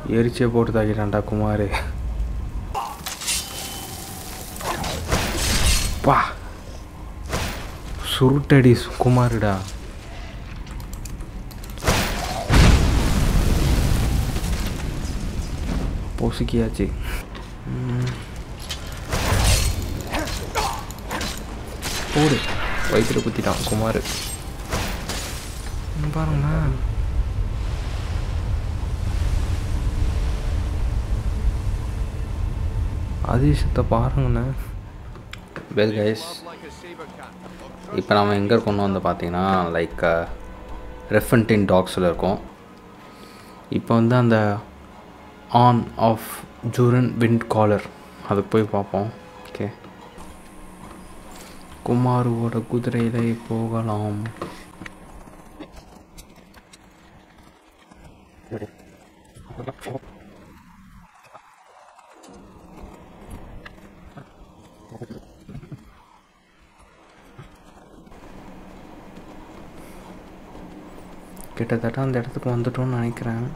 எரிச்சே போட்டு தாக்கிட்டான்டா குமார் பா சுருட்டடி குமாருடா பொசுக்கியாச்சு ம். போடு வயிற்றுல குத்திட்டான் குமார் இங்க பாருங்களேன் அதிசயத்தை பாருங்கண்ணே வெல் கைஸ் இப்போ நம்ம எங்கே இருக்கோம்னு வந்து பார்த்தீங்கன்னா லைக் ரெஃபன்டின் டாக்ஸில் இருக்கோம் இப்போ வந்து அந்த ஆன் ஆஃப் ஜூரன் விண்ட் காலர் அதுக்கு போய் பார்ப்போம் ஓகே குமாருவோட குதிரையிலே போகலாம் கிட்டத்தட்ட அந்த இடத்துக்கு வந்துட்டோம்னு நினைக்கிறேன்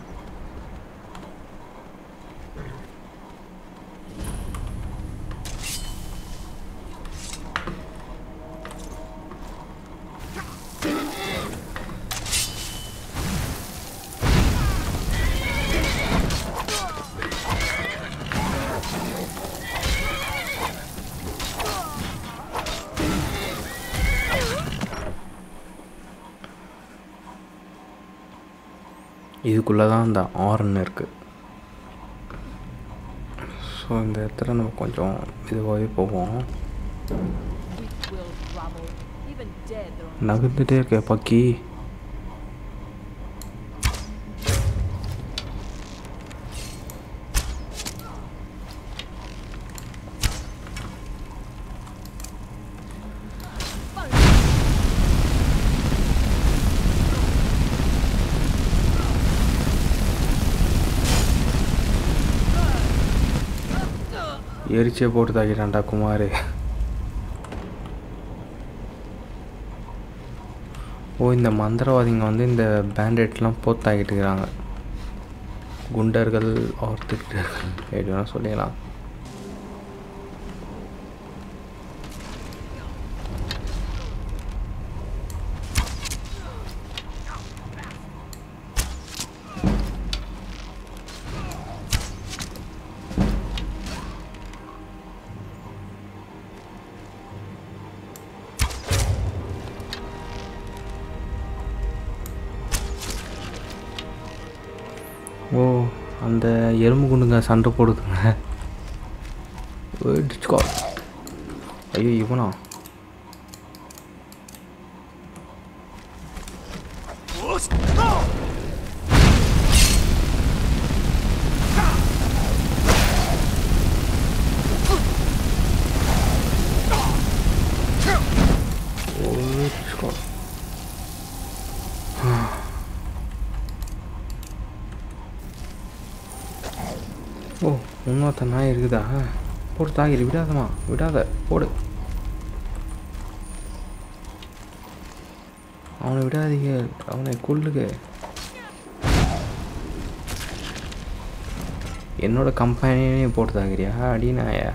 இதுக்குள்ளே தான் அந்த ஆறுன்னு இருக்குது ஸோ இந்த இடத்துல நம்ம கொஞ்சம் இதுவாகவே போவோம் Weak willed rabble. Even dead, they're on நகர்ந்துட்டே இருக்கே பக்கி எரிச்சே போட்டு தாக்கிட்டான்டா குமார் ஓ இந்த மந்திரவாதிங்க வந்து இந்த பேண்டேட்லாம் போத்தாக்கிட்டு இருக்கிறாங்க குண்டர்கள் ஆர் திட்டர்கள் எப்படி வேணால் சொல்லிக்கலாம் ஓ அந்த எறும்பு குண்டுங்க சண்டை போடுதுங்க ஓய், டிச்சுக்கோ ஐயோ இவனா ஓய், டிச்சுக்கோ. ஓ இன்னொருத்த நாய் இருக்குதா போட்டு தாகிரு விடாதம்மா விடாத போடு அவனை விடாதீங்க அவனை கொல்லுக என்னோட கம்பெனியே போட்டு தாக்குறியா அடி நாயா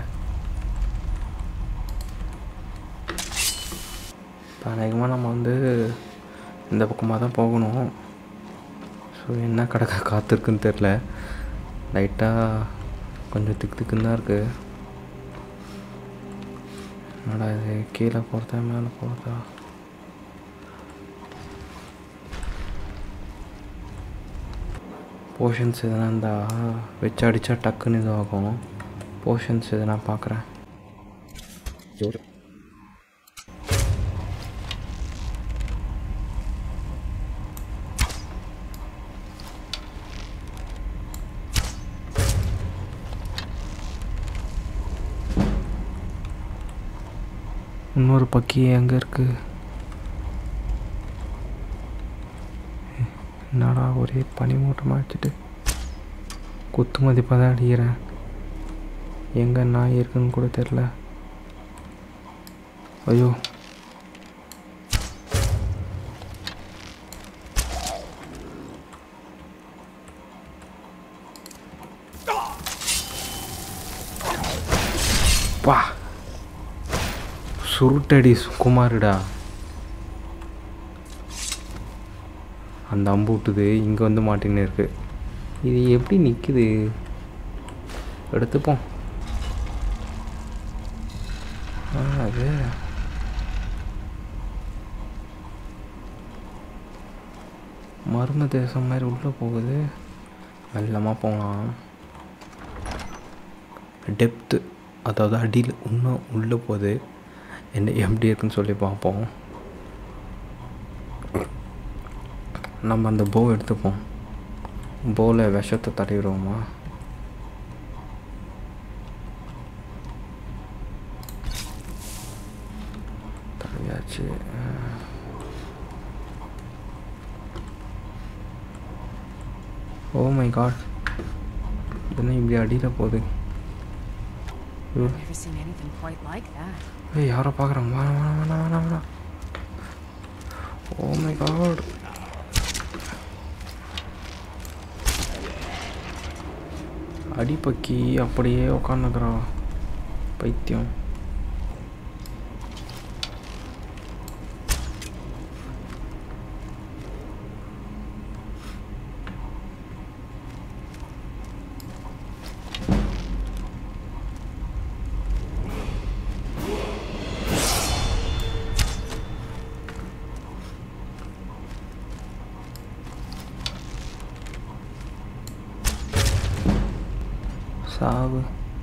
இப்போ அநேகமாக நம்ம வந்து இந்த பக்கமாக தான் போகணும் ஸோ என்ன கிடக்க காத்திருக்குன்னு தெரில லைட்டாக கொஞ்சம் திக்கு திக்குன்னு தான் இருக்குது என்னடா இது கீழே போகிறதா மேலே போகிறதா போர்ஷன்ஸ் எதனா இருந்தால் வச்சு அடித்தா டக்குன்னு இதுவாகும் போர்ஷன்ஸ் எதனா பார்க்குறேன் இன்னொரு பக்கி எங்கே இருக்கு என்னடா ஒரே பனிமூட்டமாக வச்சுட்டு குத்து மதிப்பாக தான் அடிக்கிறேன் எங்கே நாய் இருக்குன்னு கூட தெரில ஐயோ பா சுருட்டடி சுகுமாருடா அந்த அம்பு விட்டுது இங்கே வந்து மாட்டின்னு இருக்கு இது எப்படி நிற்குது எடுத்துப்போம் ஆ, அது மர்ம தேசம் மாதிரி உள்ளே போகுது மெல்லமாக போகலாம் டெப்த்து அதாவது அடியில் இன்னும் உள்ளே போகுது என்ன எப்படி இருக்குன்னு சொல்லி பார்ப்போம் நம்ம அந்த போ எடுத்துப்போம் போவில் விஷத்தை தடவிடுவோமா தடவியாச்சு ஓ மை காட் என்ன இப்படி அடியில் போகுது ஐயோ, Never seen anything quite like that. ஏய் யாரோ பார்க்குறாங்க வேணாம் வேணாம் வேணாம் வேணாம் வேணாம் ஓ மை காட் அடிப்பக்கி அப்படியே உக்காந்துக்கிறா பைத்தியம் சாவு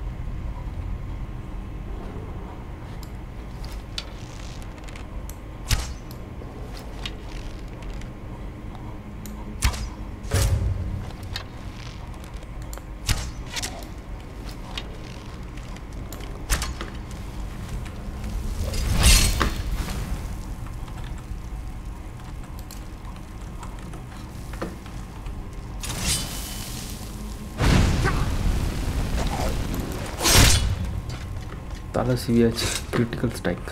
தலை சிவியாச்சு கிரிட்டிக்கல் ஸ்ட்ரைக்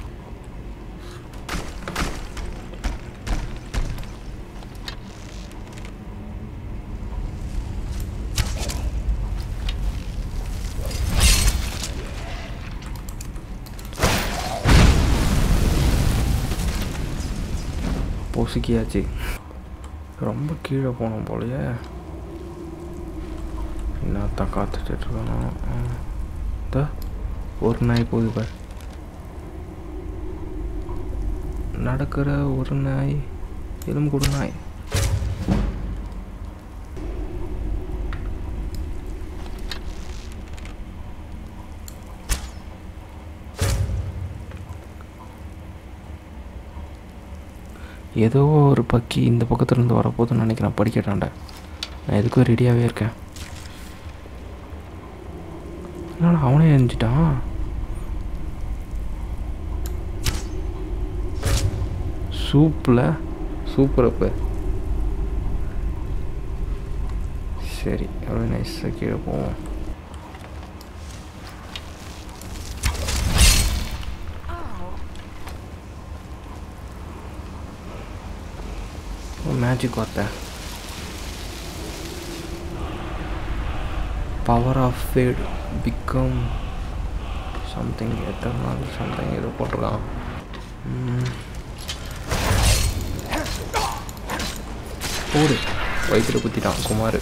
பொசுக்கியாச்சு ரொம்ப கீழே போனோம் போலயே என்னத்தான் காத்துட்டு இருக்கணும் இதோ ஒரு நாய் போகுது பார் நடக்கிற ஒரு நாய் எலும்பு கூட நாய் ஏதோ ஒரு பக்கி இந்த பக்கத்துல இருந்து வரப்போகுதுன்னு நினைக்கிறேன் படிக்கட்டாண்ட நான் எதுக்கும் ரெடியாகவே இருக்கேன் என்னடா அவனே எரிஞ்சிட்டான் சூப்பில் சூப்பர் அப்போ சரி எவ்வளோ நைஸாக கீழே போவோம் மேஜிக் வார்த்தை power of fat become something ethanol something ஏதோ போட்டிருக்கான் ம். போடு வயிற்றுல குத்திட்டான் குமார்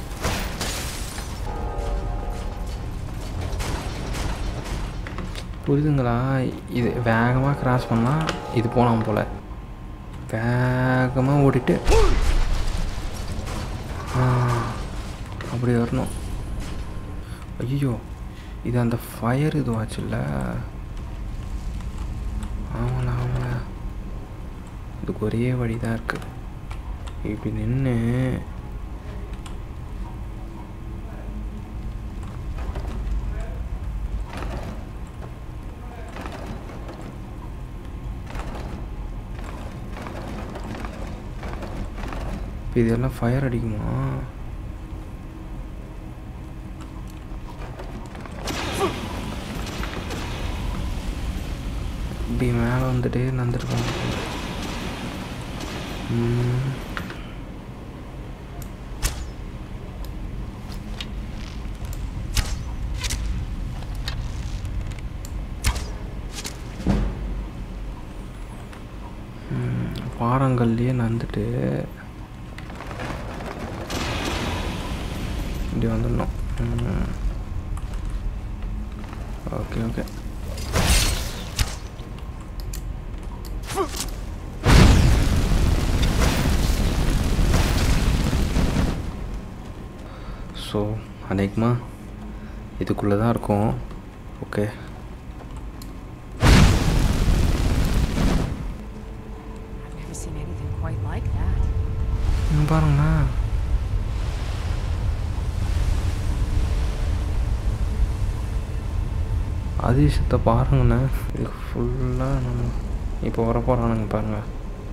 புரியுதுங்களா இது வேகமாக கிராஸ் பண்ணால் இது போகலாம் போல் வேகமாக ஓடிட்டு ஆ, அப்படி வரணும் ஐயோ இது அந்த ஃபயர் இதுவாச்சுல்ல ஆமால ஆமால இதுக்கு ஒரே வழி தான் இருக்கு இப்படி நின்று இப்போ இதெல்லாம் ஃபயர் அடிக்குமா இப்படி மேலே வந்துட்டு நந்துருக்கோம் பாறங்கல்லையே நந்துட்டு இப்படி வந்துடணும் ஓகே ஓகே ஸோ அநேகமாக இதுக்குள்ளே தான் இருக்கும் okay I've never seen anything quite like that. இங்க பாருங்களேன் அதிசயத்தை பாருங்கண்ணே இது ஃபுல்லாக நம்ம இப்போ வர போகிறானுங்க பாருங்கள்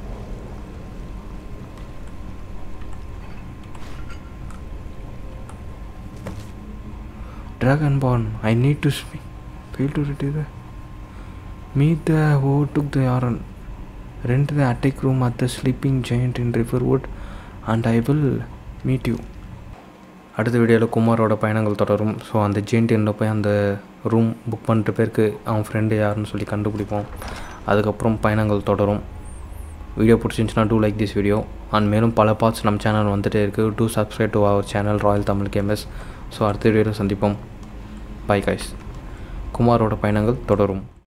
Dragon Born, I need to speak. Fail to retrieve the. Meet the who took the yarn. Rent the attic room at the sleeping giant in Riverwood and I will meet you. அடுத்த வீடியோவில் குமாரோட பயணங்கள் தொடரும் so அந்த ஜெயின்டியனில் போய் அந்த room book பண்ணிட்டு பேருக்கு அவன் ஃப்ரெண்டு யாருன்னு சொல்லி கண்டுபிடிப்போம் அதுக்கப்புறம் பயணங்கள் தொடரும் வீடியோ பிடிச்சிருந்துச்சுன்னா do like this video and மேலும் பல பார்ட்ஸ் நம்ம சேனல் வந்துட்டே இருக்குது do subscribe to our channel Royal Tamil Games so அடுத்த வீடியோவில் சந்திப்போம் பை கைஸ் குமாரோட பயணங்கள் தொடரும்